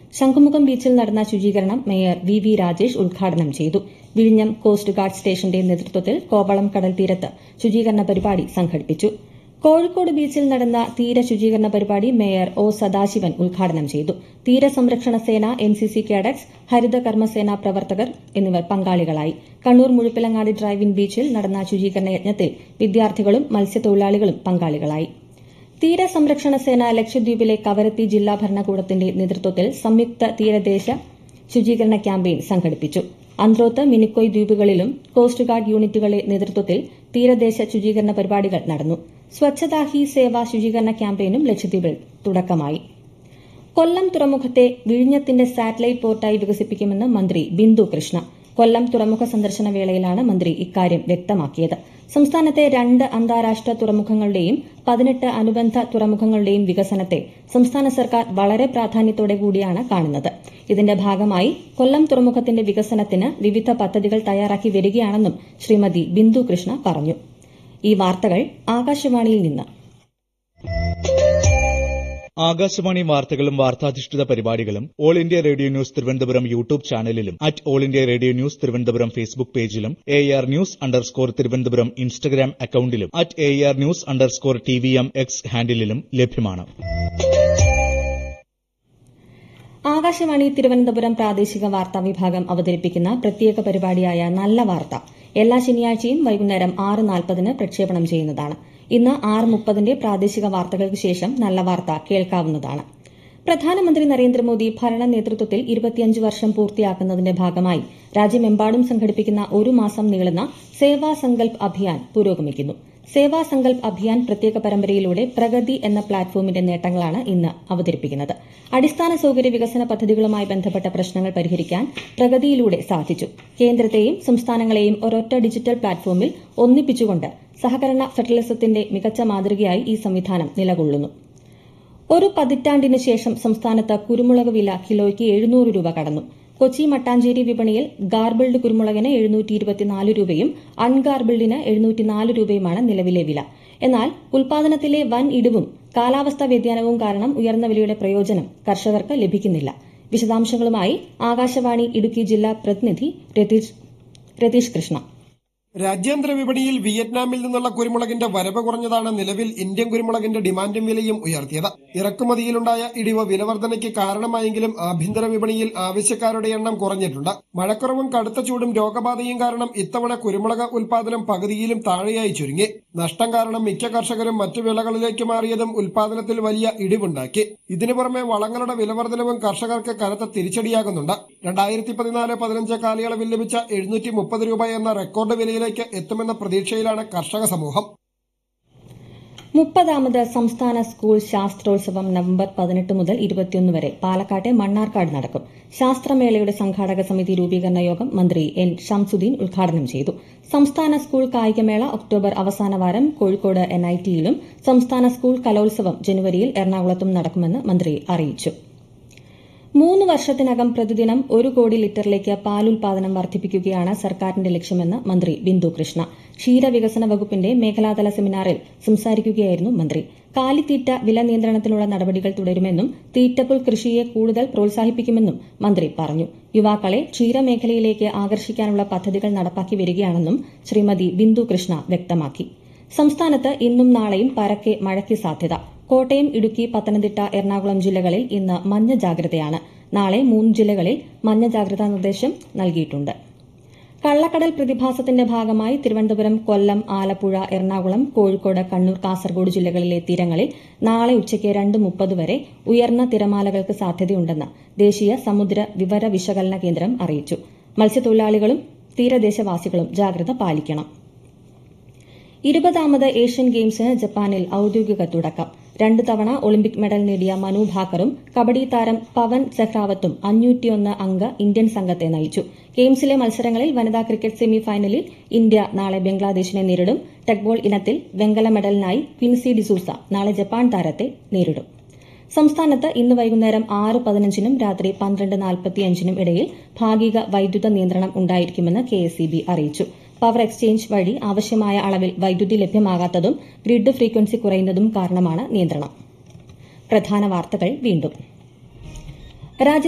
ശംഖുമുഖം ബീച്ചിൽ നടന്ന ശുചീകരണം മേയർ വി വി രാജേഷ് ഉദ്ഘാടനം ചെയ്തു വിഴിഞ്ഞം കോസ്റ്റ് ഗാർഡ് സ്റ്റേഷന്റെ നേതൃത്വത്തിൽ കോവളം കടൽ തീരത്ത് ശുചീകരണ പരിപാടി സംഘടിപ്പിച്ചു കോഴിക്കോട് ബീച്ചിൽ നടന്ന തീര ശുചീകരണ പരിപാടി മേയർ ഒ സദാശിവൻ ഉദ്ഘാടനം ചെയ്തു തീരസംരക്ഷണ സേന എൻസിസി കേഡറ്റ്സ് ഹരിത കർമ്മസേന പ്രവർത്തകർ എന്നിവർ പങ്കാളികളായി കണ്ണൂർ മുഴുപ്പിലങ്ങാടി ഡ്രൈവിൻ ബീച്ചിൽ നടന്ന ശുചീകരണ യജ്ഞത്തിൽ വിദ്യാർത്ഥികളും മത്സ്യത്തൊഴിലാളികളും പങ്കാളികളായി തീരസംരക്ഷണ സേന ലക്ഷദ്വീപിലെ കവരത്തി ജില്ലാ ഭരണകൂടത്തിന്റെ നേതൃത്വത്തിൽ സംയുക്ത തീരദേശ ശുചീകരണ ക്യാമ്പയിൻ സംഘടിപ്പിച്ചു അന്ത്രോത്ത് മിനിക്കോയ് ദ്വീപുകളിലും കോസ്റ്റ് ഗാർഡ് യൂണിറ്റുകളുടെ നേതൃത്വത്തിൽ തീരദേശ ശുചീകരണ പരിപാടികൾ നടന്നു സ്വച്ഛതാ ഹി സേവ ശുചീകരണ ക്യാമ്പയിനും ലക്ഷദ്വീപിൽ തുടക്കമായി കൊല്ലം തുറമുഖത്തെ വിഴിഞ്ഞത്തിന്റെ സാറ്റലൈറ്റ് പോർട്ടായി വികസിപ്പിക്കുമെന്ന് മന്ത്രി ബിന്ദു കൃഷ്ണ കൊല്ലം തുറമുഖ സന്ദർശന വേളയിലാണ് മന്ത്രി ഇക്കാര്യം വ്യക്തമാക്കിയത് സംസ്ഥാനത്തെ രണ്ട് അന്താരാഷ്ട്ര തുറമുഖങ്ങളുടെയും പതിനെട്ട് അനുബന്ധ തുറമുഖങ്ങളുടെയും വികസനത്തെ സംസ്ഥാന സർക്കാർ വളരെ പ്രാധാന്യത്തോടെ കൂടിയാണ് കാണുന്നത് ഇതിന്റെ ഭാഗമായി കൊല്ലം തുറമുഖത്തിന്റെ വികസനത്തിന് വിവിധ പദ്ധതികൾ തയ്യാറാക്കി വരികയാണെന്നും ശ്രീമതി ബിന്ദു കൃഷ്ണ പറഞ്ഞു ഈ വാർത്തകൾ ആകാശവാണിയിൽ നിന്ന് ആകാശവാണി വാർത്തകളും വാർത്താധിഷ്ഠിത പരിപാടികളും All India Radio News Thiruvananthapuram YouTube ചാനലിലും at All India Radio News Thiruvananthapuram Facebook പേജിലും A R news underscore Thiruvananthapuram Instagram അക്കൌണ്ടിലും at A R news underscore T V M X ഹാൻഡിലും ലഭ്യമാണ് ആകാശവാണി തിരുവനന്തപുരം പ്രാദേശിക വാർത്താ വിഭാഗം അവതരിപ്പിക്കുന്ന പ്രത്യേക പരിപാടിയായ നല്ല വാർത്ത എല്ലാ ശനിയാഴ്ചയും വൈകുന്നേരം ആറ് നാൽപ്പതിന് പ്രക്ഷേപണം ചെയ്യുന്നതാണ് ഇന്ന് ആറ് മുപ്പതിന്റെ പ്രാദേശിക വാർത്തകൾക്ക് ശേഷം നല്ല വാർത്ത കേൾക്കാവുന്നതാണ് പ്രധാനമന്ത്രി നരേന്ദ്രമോദി ഭരണ നേതൃത്വത്തിൽ ഇരുപത്തിയഞ്ച് വർഷം പൂർത്തിയാക്കുന്നതിന്റെ ഭാഗമായി രാജ്യമെമ്പാടും സംഘടിപ്പിക്കുന്ന ഒരു മാസം നീളുന്ന സേവാ സങ്കൽപ് അഭിയാൻ പുരോഗമിക്കുന്നു സേവാ സങ്കൽപ് അഭിയാൻ പ്രത്യേക പരമ്പരയിലൂടെ പ്രഗതി എന്ന പ്ലാറ്റ്ഫോമിന്റെ നേട്ടങ്ങളാണ് ഇന്ന് അവതരിപ്പിക്കുന്നത് അടിസ്ഥാന സൌകര്യ വികസന പദ്ധതികളുമായി ബന്ധപ്പെട്ട പ്രശ്നങ്ങൾ പരിഹരിക്കാൻ പ്രഗതിയിലൂടെ സാധിച്ചു കേന്ദ്രത്തെയും സംസ്ഥാനങ്ങളെയും ഒരൊറ്റ ഡിജിറ്റൽ പ്ലാറ്റ്ഫോമിൽ ഒന്നിപ്പിച്ചുകൊണ്ട് സഹകരണ ഫെഡറലിസത്തിന്റെ മികച്ച മാതൃകയായി ഈ സംവിധാനം നിലകൊള്ളുന്നു ഒരു പതിറ്റാണ്ടിന് ശേഷം സംസ്ഥാനത്ത് കുരുമുളക് വില കിലോയ്ക്ക് എഴുന്നൂറ് രൂപ കടന്നു കൊച്ചി മട്ടാഞ്ചേരി വിപണിയിൽ ഗാർബിൾഡ് കുരുമുളകിന് എഴുന്നൂറ്റി ഇരുപത്തിനാല് രൂപയും അൺഗാർബിൾഡിന് എഴുന്നൂറ്റിനാല് രൂപയുമാണ് നിലവിലെ വില എന്നാൽ ഉൽപാദനത്തിലെ വൻ ഇടിവും കാലാവസ്ഥാ വ്യതിയാനവും കാരണം ഉയർന്ന വിലയുടെ പ്രയോജനം കർഷകർക്ക് ലഭിക്കുന്നില്ല വിശദാംശങ്ങളുമായി ആകാശവാണി ഇടുക്കി ജില്ലാ പ്രതിനിധി രതീഷ് കൃഷ്ണ രാജ്യാന്തര വിപണിയിൽ വിയറ്റ്നാമിൽ നിന്നുള്ള കുരുമുളകിന്റെ വരവ് കുറഞ്ഞതാണ് നിലവിൽ ഇന്ത്യൻ കുരുമുളകിന്റെ ഡിമാൻഡും വിലയും ഉയർത്തിയത് ഇറക്കുമതിയിലുണ്ടായ ഇടിവ് വിലവർധനയ്ക്ക് കാരണമായെങ്കിലും ആഭ്യന്തര വിപണിയിൽ ആവശ്യക്കാരുടെ എണ്ണം കുറഞ്ഞിട്ടുണ്ട് മഴക്കുറവും കടുത്ത ചൂടും രോഗബാധയും കാരണം ഇത്തവണ കുരുമുളക് ഉൽപാദനം പകുതിയിലും താഴെയായി ചുരുങ്ങി നഷ്ടം കാരണം മിക്ക കർഷകരും മറ്റു വിളകളിലേക്ക് മാറിയതും ഉൽപാദനത്തിൽ വലിയ ഇടിവുണ്ടാക്കി ഇതിനു പുറമെ വളങ്ങളുടെ വിലവർധനവും കർഷകർക്ക് കനത്ത തിരിച്ചടിയാകുന്നുണ്ട് രണ്ടായിരത്തി പതിനാല് പതിനഞ്ച് കാലയളവിൽ ലഭിച്ച എഴുന്നൂറ്റി മുപ്പത് രൂപ എന്ന റെക്കോർഡ് വിലയിൽ വിപണിയിലേക്ക് എത്തുമെന്ന പ്രതീക്ഷയിലാണ് കർഷക സമൂഹം മുപ്പതാമത് സംസ്ഥാന സ്കൂൾ ശാസ്ത്രോത്സവം നവംബർ പതിനെട്ട് മുതൽ ഇരുപത്തിയൊന്ന് വരെ പാലക്കാട്ടെ മണ്ണാർക്കാട് നടക്കും ശാസ്ത്രമേളയുടെ സംഘാടക സമിതി രൂപീകരണ യോഗം മന്ത്രി എൻ ഷംസുദ്ദീൻ ഉദ്ഘാടനം ചെയ്തു സംസ്ഥാന സ്കൂൾ കായികമേള ഒക്ടോബർ അവസാന വാരം കോഴിക്കോട് എൻഐടിയിലും സംസ്ഥാന സ്കൂൾ കലോത്സവം ജനുവരിയിൽ എറണാകുളത്തും നടക്കുമെന്ന് മന്ത്രി അറിയിച്ചു മൂന്ന് വർഷത്തിനകം പ്രതിദിനം ഒരു കോടി ലിറ്ററിലേക്ക് പാലുൽപാദനം വർദ്ധിപ്പിക്കുകയാണ് സർക്കാരിന്റെ ലക്ഷ്യമെന്ന് മന്ത്രി ബിന്ദു കൃഷ്ണ ക്ഷീരവികസന വകുപ്പിന്റെ മേഖലാതല സെമിനാറിൽ സംസാരിക്കുകയായിരുന്നു മന്ത്രി കാലിത്തീറ്റ വില നിയന്ത്രണത്തിനുള്ള നടപടികൾ തുടരുമെന്നും തീറ്റപ്പുൽ കൃഷിയെ കൂടുതൽ പ്രോത്സാഹിപ്പിക്കുമെന്നും മന്ത്രി പറഞ്ഞു യുവാക്കളെ ക്ഷീരമേഖലയിലേക്ക് ആകർഷിക്കാനുള്ള പദ്ധതികൾ നടപ്പാക്കി വരികയാണെന്നും ശ്രീമതി ബിന്ദു കൃഷ്ണ വ്യക്തമാക്കി സംസ്ഥാനത്ത് ഇന്നും നാളെയും പരക്കെ മഴയ്ക്ക് സാധ്യത കോട്ടയം ഇടുക്കി പത്തനംതിട്ട എറണാകുളം ജില്ലകളിൽ ഇന്ന് മഞ്ഞ ജാഗ്രതയാണ് നാളെ മൂന്ന് ജില്ലകളിൽ മഞ്ഞ ജാഗ്രതാ നിർദ്ദേശം നൽകിയിട്ടുണ്ട് കള്ളക്കടൽ പ്രതിഭാസത്തിന്റെ ഭാഗമായി തിരുവനന്തപുരം കൊല്ലം ആലപ്പുഴ എറണാകുളം കോഴിക്കോട് കണ്ണൂർ കാസർഗോഡ് ജില്ലകളിലെ തീരങ്ങളിൽ നാളെ ഉച്ചയ്ക്ക് രണ്ട് മുപ്പത് വരെ ഉയർന്ന തിരമാലകൾക്ക് സാധ്യതയുണ്ടെന്ന് ദേശീയ സമുദ്ര വിവര വിശകലന കേന്ദ്രം അറിയിച്ചു മത്സ്യത്തൊഴിലാളികളും തീരദേശവാസികളും ജാഗ്രത പാലിക്കണം ഇരുപതാമത് ഏഷ്യൻ ഗെയിംസിന് ജപ്പാനിൽ ഔദ്യോഗിക തുടക്കം രണ്ട് തവണ ഒളിമ്പിക് മെഡൽ നേടിയ മനു ഭാക്കറും കബഡി താരം പവൻ സെഹ്റാവത്തും അഞ്ഞൂറ്റിയൊന്ന് അംഗ ഇന്ത്യൻ സംഘത്തെ നയിച്ചു ഗെയിംസിലെ മത്സരങ്ങളിൽ വനിതാ ക്രിക്കറ്റ് സെമി ഫൈനലിൽ ഇന്ത്യ നാളെ ബംഗ്ലാദേശിനെ നേരിടും ടെക്ബോൾ ഇനത്തിൽ വെങ്കല മെഡലിനായി ക്വിൻസി ഡിസൂസ നാളെ ജപ്പാൻ താരത്തെ നേരിടും സംസ്ഥാനത്ത് ഇന്ന് വൈകുന്നേരം ആറ് പതിനഞ്ചിനും രാത്രി പന്ത്രണ്ട് നാൽപ്പത്തിയഞ്ചിനും ഇടയിൽ ഭാഗിക വൈദ്യുത നിയന്ത്രണം ഉണ്ടായിരിക്കുമെന്ന് കെ അറിയിച്ചു പവർ എക്സ്ചേഞ്ച് വഴി ആവശ്യമായ അളവിൽ വൈദ്യുതി ലഭ്യമാകാത്തതും ഗ്രിഡ് ഫ്രീക്വൻസി കുറയുന്നതും കാരണമാണ് നിയന്ത്രണം പ്രധാന വാർത്തകൾ വീണ്ടും